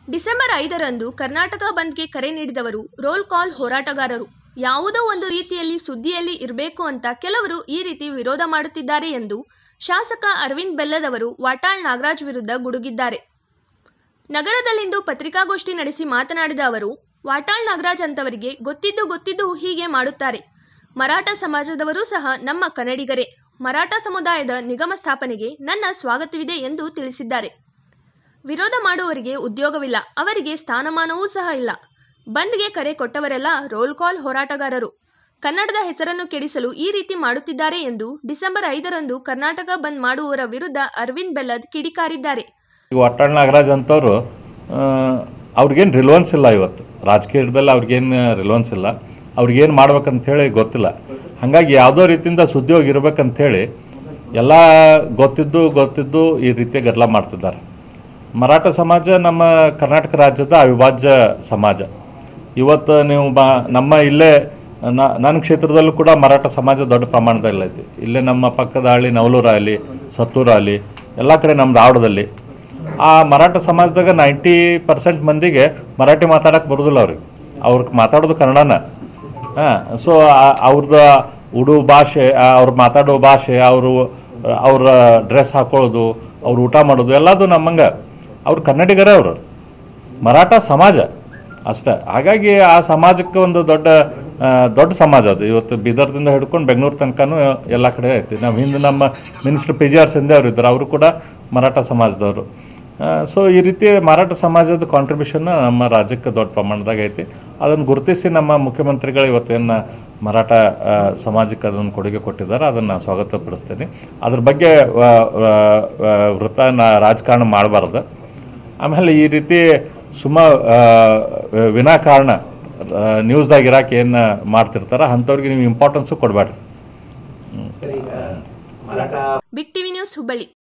December ಐದರಂದು ಕರ್ನಾಟಕ ಬಂದ್ಗೆ ಕರೆ ನೀಡಿದವರು ರೋಲ್ ಕಾಲ್ ಹೋರಾಟಗಾರರು ಯಾವುದೋ ಒಂದು ರೀತಿಯಲ್ಲಿ ಸುದ್ದಿಯಲ್ಲಿ ಇರಬೇಕು ಅಂತ ಕೆಲವರು ಈ ರೀತಿ ವಿರೋಧ ಮಾಡುತ್ತಿದ್ದಾರೆ ಎಂದು ಶಾಸಕ ಅರವಿಂದ್ ಬೆಲ್ಲದವರು ವಾಟಾಳ್ ನಾಗರಾಜ್ ವಿರುದ್ಧ ಗುಡುಗಿದ್ದಾರೆ ನಗರದಲ್ಲಿಂದು ಪತ್ರಿಕಾಗೋಷ್ಠಿ ನಡೆಸಿ ಮಾತನಾಡಿದ ಅವರು ವಾಟಾಳ್ ನಾಗರಾಜ್ ಅಂತವರಿಗೆ ಗೊತ್ತಿದ್ದು ಗೊತ್ತಿದ್ದು ಹೀಗೆ ಮಾಡುತ್ತಾರೆ ಮರಾಠ ಸಮಾಜದವರೂ ಸಹ ನಮ್ಮ ಕನ್ನಡಿಗರೇ ಮರಾಠ ಸಮುದಾಯದ ನಿಗಮ ಸ್ಥಾಪನೆಗೆ ನನ್ನ ಸ್ವಾಗತವಿದೆ ಎಂದು ತಿಳಿಸಿದ್ದಾರೆ ವಿರೋಧ ಮಾಡುವವರಿಗೆ ಉದ್ಯೋಗವಿಲ್ಲ ಅವರಿಗೆ ಸ್ಥಾನಮಾನವೂ ಸಹ ಇಲ್ಲ ಬಂದ್ಗೆ ಕರೆ ಕೊಟ್ಟವರೆಲ್ಲ ರೋಲ್ ಕಾಲ್ ಹೋರಾಟಗಾರರು ಕನ್ನಡದ ಹೆಸರನ್ನು ಕೆಡಿಸಲು ಈ ರೀತಿ ಮಾಡುತ್ತಿದ್ದಾರೆ ಎಂದು ಡಿಸೆಂಬರ್ ಐದರಂದು ಕರ್ನಾಟಕ ಬಂದ್ ಮಾಡುವವರ ವಿರುದ್ಧ ಅರವಿಂದ್ ಬೆಲ್ಲದ್ ಕಿಡಿಕಾರಿದ್ದಾರೆ ಈಗ ಒಟ್ಟಾಳ್ ನಾಗರಾಜ್ ಅಂತವರು ಅವ್ರಿಗೇನು ರಿಲವೆನ್ಸ್ ಇಲ್ಲ ಇವತ್ತು ರಾಜಕೀಯದಲ್ಲಿ ಅವ್ರಿಗೇನು ರಿಲವೆನ್ಸ್ ಇಲ್ಲ ಅವ್ರಿಗೇನು ಮಾಡ್ಬೇಕಂತೇಳಿ ಗೊತ್ತಿಲ್ಲ ಹಾಗಾಗಿ ಯಾವುದೋ ರೀತಿಯಿಂದ ಸುದ್ದಿಯೋಗ ಇರ್ಬೇಕಂತೇಳಿ ಎಲ್ಲ ಗೊತ್ತಿದ್ದು ಗೊತ್ತಿದ್ದು ಈ ರೀತಿ ಗದ್ದಲ ಮಾಡ್ತಿದ್ದಾರೆ ಮರಾಠ ಸಮಾಜ ನಮ್ಮ ಕರ್ನಾಟಕ ರಾಜ್ಯದ ಅವಿಭಾಜ್ಯ ಸಮಾಜ ಇವತ್ತು ನೀವು ಬ ನಮ್ಮ ಇಲ್ಲೇ ನ- ನನ್ನ ಕ್ಷೇತ್ರದಲ್ಲೂ ಕೂಡ ಮರಾಠ ಸಮಾಜ ದೊಡ್ಡ ಪ್ರಮಾಣದಲ್ಲಿ ಐತಿ ಇಲ್ಲೇ ನಮ್ಮ ಪಕ್ಕದ ಹಳ್ಳಿ ನವಲೂರ ಆಗಲಿ ಸತ್ತೂರ ಆಗಲಿ ಎಲ್ಲ ಕಡೆ ನಮ್ಮ ಧಾರವಾಡದಲ್ಲಿ ಆ ಮರಾಠ ಸಮಾಜದಾಗ ನೈಂಟಿ ಪರ್ಸೆಂಟ್ ಮಂದಿಗೆ ಮರಾಠಿ ಮಾತಾಡಕ್ಕೆ ಬರೋದಿಲ್ಲ ಅವ್ರಿಗೆ ಅವ್ರಿಗೆ ಮಾತಾಡೋದು ಕನ್ನಡನ ಹಾಂ ಸೊ ಅವ್ರದ್ದು ಉಡು ಭಾಷೆ ಅವ್ರು ಮಾತಾಡೋ ಭಾಷೆ ಅವರು ಅವ್ರ ಡ್ರೆಸ್ ಹಾಕೊಳ್ಳೋದು ಅವ್ರು ಊಟ ಮಾಡೋದು ಎಲ್ಲದು ನಮ್ಮಂಗೆ ಅವ್ರು ಕನ್ನಡಿಗರೇ ಅವರು ಮರಾಠ ಸಮಾಜ ಅಷ್ಟೇ ಹಾಗಾಗಿ ಆ ಸಮಾಜಕ್ಕೆ ಒಂದು ದೊಡ್ಡ ಆ, ದೊಡ್ಡ ಸಮಾಜ ಅದು ಇವತ್ತು ಬೀದರ್ದಿಂದ ಹಿಡ್ಕೊಂಡು ಬೆಂಗಳೂರು ತನಕನೂ ಎಲ್ಲ ಕಡೆ ಐತಿ ನಾವು ಹಿಂದೆ ನಮ್ಮ minister P G R Shinde ಅವರು ಇದ್ದಾರೆ ಅವರು ಕೂಡ ಮರಾಠ ಸಮಾಜದವರು ಸೊ ಈ ರೀತಿ ಮರಾಠ ಸಮಾಜದ ಕಾಂಟ್ರಿಬ್ಯೂಷನ್ ನಮ್ಮ ರಾಜ್ಯಕ್ಕೆ ದೊಡ್ಡ ಪ್ರಮಾಣದಾಗ ಐತಿ ಅದನ್ನು ಗುರುತಿಸಿ ನಮ್ಮ ಮುಖ್ಯಮಂತ್ರಿಗಳು ಇವತ್ತೇನು ಮರಾಠ ಆ, ಸಮಾಜಕ್ಕೆ ಅದನ್ನು ಕೊಡುಗೆ ಕೊಟ್ಟಿದ್ದಾರೆ ಅದನ್ನು ಸ್ವಾಗತ ಪಡಿಸ್ತೀನಿ ಅದ್ರ ಬಗ್ಗೆ ಆ, ಆ, ಆ, ವೃತ್ತ ನಾ ರಾಜಕಾರಣ ಮಾಡಬಾರ್ದು ಆಮೇಲೆ ಈ ರೀತಿ ಸುಮ್ಮ ಆ, ವಿನಾಕಾರಣ ಆ, ನ್ಯೂಸ್ದಾಗ ಇರಾಕೆ ಏನು ಮಾಡ್ತಿರ್ತಾರ ಅಂಥವ್ರಿಗೆ ನೀವು ಇಂಪಾರ್ಟೆನ್ಸು ಕೊಡಬೇಡ್ರಿ ಬಿಗ್ ಟಿವಿ ನ್ಯೂಸ್ ಹುಬ್ಬಳ್ಳಿ